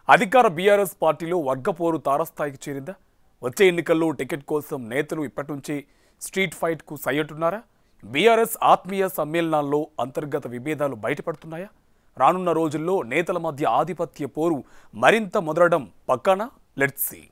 అధికార బీఆర్ఎస్ పార్టీలో వర్గపోరు తారస్థాయికి చేరిందా వచ్చే ఎన్నికల్లో టికెట్ కోసం నేతలు ఇప్పటి నుంచి స్ట్రీట్ ఫైట్కు సయ్యట్టున్నారా బీఆర్ఎస్ ఆత్మీయ సమ్మేళనాల్లో అంతర్గత విభేదాలు బయటపడుతున్నాయా రానున్న రోజుల్లో నేతల మధ్య ఆధిపత్య పోరు మరింత ముదరడం పక్కన లెట్స్ సీ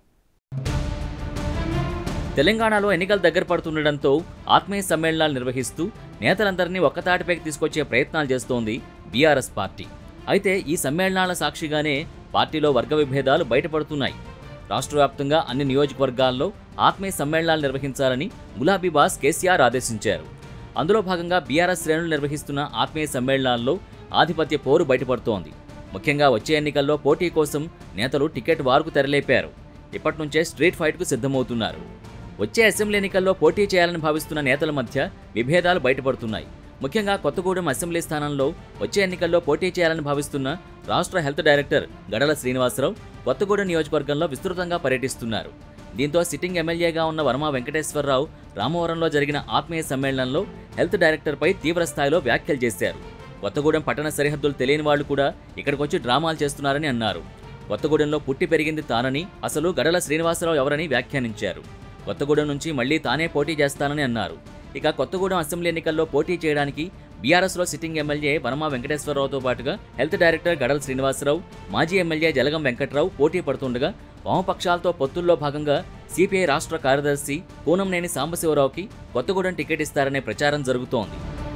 తెలంగాణలో ఎన్నికలు దగ్గర పడుతుండటంతో ఆత్మీయ సమ్మేళనాలు నిర్వహిస్తూ నేతలందరినీ ఒక్కతాటిపైకి తీసుకొచ్చే ప్రయత్నాలు చేస్తోంది బీఆర్ఎస్ పార్టీ అయితే ఈ సమ్మేళనాల సాక్షిగానే పార్టీలో వర్గ విభేదాలు బయటపడుతున్నాయి రాష్ట్ర వ్యాప్తంగా అన్ని నియోజకవర్గాల్లో ఆత్మీయ సమ్మేళనాలు నిర్వహించాలని గులాబీ బాస్ కేసీఆర్ ఆదేశించారు అందులో భాగంగా బీఆర్ఎస్ శ్రేణులు నిర్వహిస్తున్న ఆత్మీయ సమ్మేళనాల్లో ఆధిపత్య పోరు బయటపడుతోంది ముఖ్యంగా వచ్చే ఎన్నికల్లో పోటీ కోసం నేతలు టికెట్ వారుకు తెరలేపారు ఇప్పటి నుంచే స్ట్రీట్ ఫైట్కు సిద్ధమవుతున్నారు వచ్చే అసెంబ్లీ ఎన్నికల్లో పోటీ చేయాలని భావిస్తున్న నేతల మధ్య విభేదాలు బయటపడుతున్నాయి ముఖ్యంగా కొత్తగూడెం అసెంబ్లీ స్థానంలో వచ్చే ఎన్నికల్లో పోటీ చేయాలని భావిస్తున్న రాష్ట్ర హెల్త్ డైరెక్టర్ గడల శ్రీనివాసరావు కొత్తగూడెం నియోజకవర్గంలో విస్తృతంగా పర్యటిస్తున్నారు దీంతో సిట్టింగ్ ఎమ్మెల్యేగా ఉన్న వర్మ వెంకటేశ్వరరావు రామవరంలో జరిగిన ఆత్మీయ సమ్మేళనంలో హెల్త్ డైరెక్టర్పై తీవ్ర స్థాయిలో వ్యాఖ్యలు చేశారు కొత్తగూడెం పట్టణ సరిహద్దులు తెలియని వాళ్ళు కూడా ఇక్కడికొచ్చి డ్రామాలు చేస్తున్నారని అన్నారు కొత్తగూడెంలో పుట్టి పెరిగింది తానని అసలు గడల శ్రీనివాసరావు ఎవరని వ్యాఖ్యానించారు కొత్తగూడెం నుంచి మళ్లీ తానే పోటీ చేస్తానని అన్నారు ఇక కొత్తగూడెం అసెంబ్లీ ఎన్నికల్లో పోటీ చేయడానికి బీఆర్ఎస్లో సిట్టింగ్ ఎమ్మెల్యే వర్మ వెంకటేశ్వరరావుతో పాటుగా హెల్త్ డైరెక్టర్ గడల శ్రీనివాసరావు మాజీ ఎమ్మెల్యే జలగం వెంకట్రావు పోటీ పడుతుండగా వామపక్షాలతో పొత్తుల్లో భాగంగా సిపిఐ రాష్ట్ర కార్యదర్శి కూనంనేని సాంబశివరావుకి కొత్తగూడెం టికెట్ ఇస్తారనే ప్రచారం జరుగుతోంది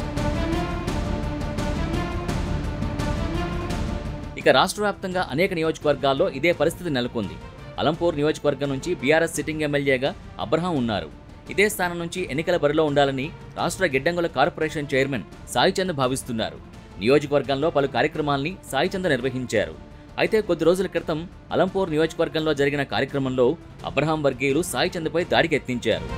ఇక రాష్ట్ర వ్యాప్తంగా అనేక నియోజకవర్గాల్లో ఇదే పరిస్థితి నెలకొంది అలంపూర్ నియోజకవర్గం నుంచి బీఆర్ఎస్ సిట్టింగ్ ఎమ్మెల్యేగా అబ్రహాం ఉన్నారు ఇదే స్థానం నుంచి ఎన్నికల బరిలో ఉండాలని రాష్ట్ర గిడ్డంగుల కార్పొరేషన్ చైర్మన్ సాయిచంద్ భావిస్తున్నారు నియోజకవర్గంలో పలు కార్యక్రమాల్ని సాయిచంద్ నిర్వహించారు అయితే కొద్ది రోజుల క్రితం అలంపూర్ నియోజకవర్గంలో జరిగిన కార్యక్రమంలో అబ్రహాం వర్గీయులు సాయిచంద్పై దాడికి ఎత్తించారు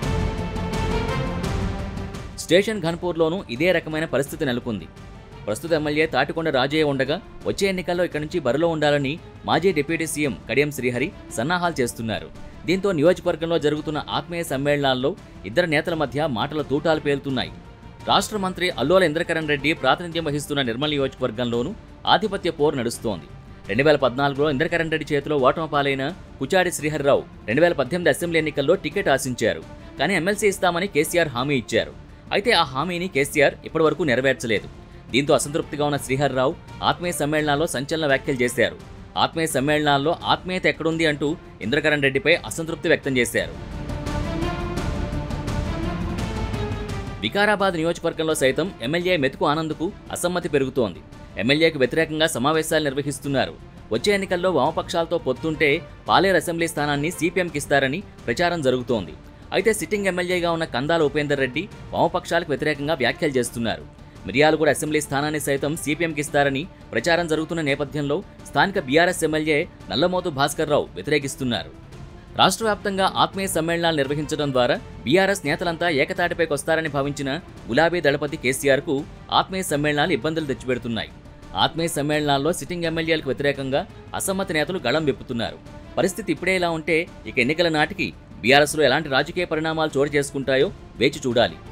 స్టేషన్ ఘన్పూర్లోనూ ఇదే రకమైన పరిస్థితి నెలకొంది ప్రస్తుత ఎమ్మెల్యే తాటికొండ రాజయ్య ఉండగా వచ్చే ఎన్నికల్లో ఇక్కడి నుంచి బరిలో ఉండాలని మాజీ డిప్యూటీ సీఎం కడియం శ్రీహరి సన్నాహాలు చేస్తున్నారు దీంతో నియోజకవర్గంలో జరుగుతున్న ఆత్మీయ సమ్మేళనాల్లో ఇద్దరు నేతల మధ్య మాటల తూటాలు పేలుతున్నాయి రాష్ట్ర మంత్రి అల్లోల ఇంద్రకరణ్ రెడ్డి ప్రాతినిధ్యం వహిస్తున్న నిర్మల్ నియోజకవర్గంలోనూ ఆధిపత్య పోరు నడుస్తోంది రెండు వేల పద్నాలుగులో ఇంద్రకరణ్ రెడ్డి చేతిలో ఓటమి పాలైన కుచాడి శ్రీహర్రావు రెండు వేల పద్దెనిమిది అసెంబ్లీ ఎన్నికల్లో టికెట్ ఆశించారు కానీ ఎమ్మెల్సీ ఇస్తామని కేసీఆర్ హామీ ఇచ్చారు అయితే ఆ హామీని కేసీఆర్ ఇప్పటివరకు నెరవేర్చలేదు దీంతో అసంతృప్తిగా ఉన్న శ్రీహర్రావు ఆత్మీయ సమ్మేళనాల్లో సంచలన వ్యాఖ్యలు చేశారు ఆత్మీయ సమ్మేళనాల్లో ఆత్మీయత ఎక్కడుంది అంటూ ఇంద్రకరణ్ రెడ్డిపై అసంతృప్తి వ్యక్తం చేశారు వికారాబాద్ నియోజకవర్గంలో సైతం ఎమ్మెల్యే మెతుకు ఆనంద్కు అసమ్మతి పెరుగుతోంది ఎమ్మెల్యేకు వ్యతిరేకంగా సమావేశాలు నిర్వహిస్తున్నారు వచ్చే ఎన్నికల్లో వామపక్షాలతో పొత్తుంటే పాలేరు అసెంబ్లీ స్థానాన్ని సిపిఎంకి ఇస్తారని ప్రచారం జరుగుతోంది అయితే సిట్టింగ్ ఎమ్మెల్యేగా ఉన్న కందాల ఉపేందర్ రెడ్డి వామపక్షాలకు వ్యతిరేకంగా వ్యాఖ్యలు చేస్తున్నారు మిర్యాలగూడ అసెంబ్లీ స్థానాన్ని సైతం సిపిఎంకి ఇస్తారని ప్రచారం జరుగుతున్న నేపథ్యంలో స్థానిక బీఆర్ఎస్ ఎమ్మెల్యే నల్లమోతు భాస్కర్ రావు వ్యతిరేకిస్తున్నారు రాష్ట్ర వ్యాప్తంగా ఆత్మీయ సమ్మేళనాలు నిర్వహించడం ద్వారా బీఆర్ఎస్ నేతలంతా ఏకతాటిపైకి వస్తారని భావించిన గులాబీ దళపతి కేసీఆర్కు ఆత్మీయ సమ్మేళనాలు ఇబ్బందులు తెచ్చిపెడుతున్నాయి ఆత్మీయ సమ్మేళనాల్లో సిట్టింగ్ ఎమ్మెల్యేలకు వ్యతిరేకంగా అసమ్మతి నేతలు గళం విప్పుతున్నారు పరిస్థితి ఇప్పుడే ఇలా ఉంటే ఇక ఎన్నికల నాటికి బీఆర్ఎస్లో ఎలాంటి రాజకీయ పరిణామాలు చోటు చేసుకుంటాయో వేచి చూడాలి